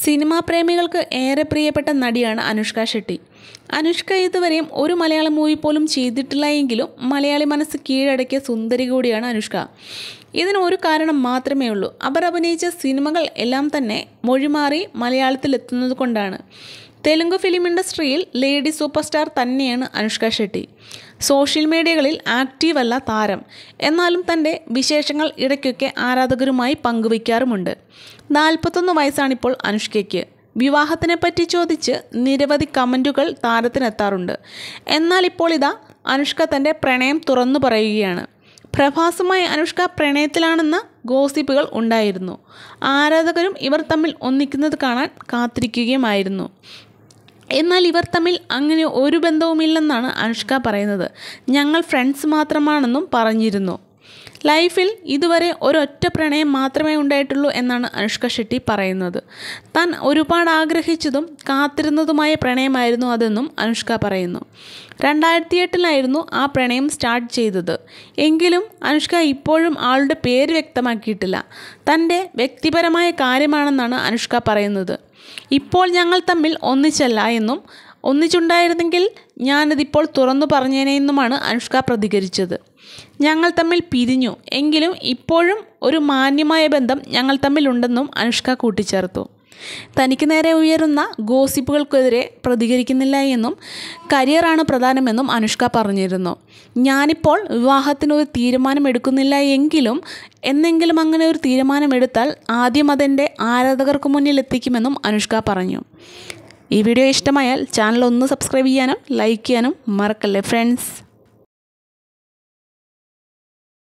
cinema പ്രേമികൾക്ക് ഏറെ പ്രിയപ്പെട്ട നടിയാണ് അനുഷ്ക ഷെട്ടി അനുഷ്ക ഇതുവരെയും ഒരു മലയാളം മൂവി പോലും ചെയ്തിട്ടില്ല എങ്കിലും മലയാളി മനസ്സ് കീഴടക്കിയ സുന്ദരി കൂടിയാണ് അനുഷ്ക ഇതിന് ഒരു കാരണം മാത്രമേ ഉള്ളൂ അവർ അഭിനയിച്ച സിനിമകൾ എല്ലാം തന്നെ മൊഴിമാറി മലയാളത്തിൽ എത്തുന്നത് കൊണ്ടാണ് തെലുങ്ക് ഫിലിം ഇൻഡസ്ട്രിയിൽ ലേഡി സൂപ്പർ സ്റ്റാർ തന്നെയാണ് അനുഷ്ക ഷെട്ടി സോഷ്യൽ മീഡിയകളിൽ ആക്റ്റീവ് അല്ല താരം എന്നാലും തൻ്റെ വിശേഷങ്ങൾ ഇടയ്ക്കൊക്കെ ആരാധകരുമായി പങ്കുവയ്ക്കാറുമുണ്ട് നാൽപ്പത്തൊന്ന് വയസ്സാണിപ്പോൾ അനുഷ്കയ്ക്ക് വിവാഹത്തിനെപ്പറ്റി ചോദിച്ച് നിരവധി കമൻറ്റുകൾ താരത്തിനെത്താറുണ്ട് എന്നാൽ ഇപ്പോൾ ഇതാ അനുഷ്ക തൻ്റെ പ്രണയം തുറന്നു പറയുകയാണ് പ്രഭാസുമായി അനുഷ്ക പ്രണയത്തിലാണെന്ന ഗോസിപ്പുകൾ ഉണ്ടായിരുന്നു ആരാധകരും ഇവർ തമ്മിൽ ഒന്നിക്കുന്നത് കാണാൻ കാത്തിരിക്കുകയുമായിരുന്നു എന്നാൽ ഇവർ തമ്മിൽ അങ്ങനെ ഒരു ബന്ധവുമില്ലെന്നാണ് അനുഷ്ക പറയുന്നത് ഞങ്ങൾ ഫ്രണ്ട്സ് മാത്രമാണെന്നും പറഞ്ഞിരുന്നു ലൈഫിൽ ഇതുവരെ ഒരൊറ്റ പ്രണയം മാത്രമേ ഉണ്ടായിട്ടുള്ളൂ എന്നാണ് അനുഷ്ക ഷെട്ടി പറയുന്നത് താൻ ഒരുപാട് ആഗ്രഹിച്ചതും കാത്തിരുന്നതുമായ പ്രണയമായിരുന്നു അതെന്നും അനുഷ്ക പറയുന്നു രണ്ടായിരത്തി എട്ടിലായിരുന്നു ആ പ്രണയം സ്റ്റാർട്ട് ചെയ്തത് എങ്കിലും അനുഷ്ക ഇപ്പോഴും ആളുടെ പേര് വ്യക്തമാക്കിയിട്ടില്ല തൻ്റെ വ്യക്തിപരമായ കാര്യമാണെന്നാണ് അനുഷ്ക പറയുന്നത് ഇപ്പോൾ ഞങ്ങൾ തമ്മിൽ ഒന്നിച്ചല്ല എന്നും ഒന്നിച്ചുണ്ടായിരുന്നെങ്കിൽ ഞാനതിപ്പോൾ തുറന്നു പറഞ്ഞേനെന്നുമാണ് അനുഷ്ക പ്രതികരിച്ചത് ഞങ്ങൾ തമ്മിൽ പിരിഞ്ഞു എങ്കിലും ഇപ്പോഴും ഒരു മാന്യമായ ബന്ധം ഞങ്ങൾ തമ്മിലുണ്ടെന്നും അനുഷ്ക കൂട്ടിച്ചേർത്തു തനിക്ക് നേരെ ഉയരുന്ന ഗോസിപ്പുകൾക്കെതിരെ പ്രതികരിക്കുന്നില്ല എന്നും കരിയറാണ് പ്രധാനമെന്നും അനുഷ്ക പറഞ്ഞിരുന്നു ഞാനിപ്പോൾ വിവാഹത്തിനൊരു തീരുമാനമെടുക്കുന്നില്ല എങ്കിലും എന്നെങ്കിലും അങ്ങനെ ഒരു തീരുമാനമെടുത്താൽ ആദ്യം അതെൻ്റെ ആരാധകർക്ക് മുന്നിൽ എത്തിക്കുമെന്നും അനുഷ്ക പറഞ്ഞു ഈ വീഡിയോ ഇഷ്ടമായാൽ ചാനൽ ഒന്ന് സബ്സ്ക്രൈബ് ചെയ്യാനും ലൈക്ക് ചെയ്യാനും മറക്കല്ലേ ഫ്രണ്ട്സ്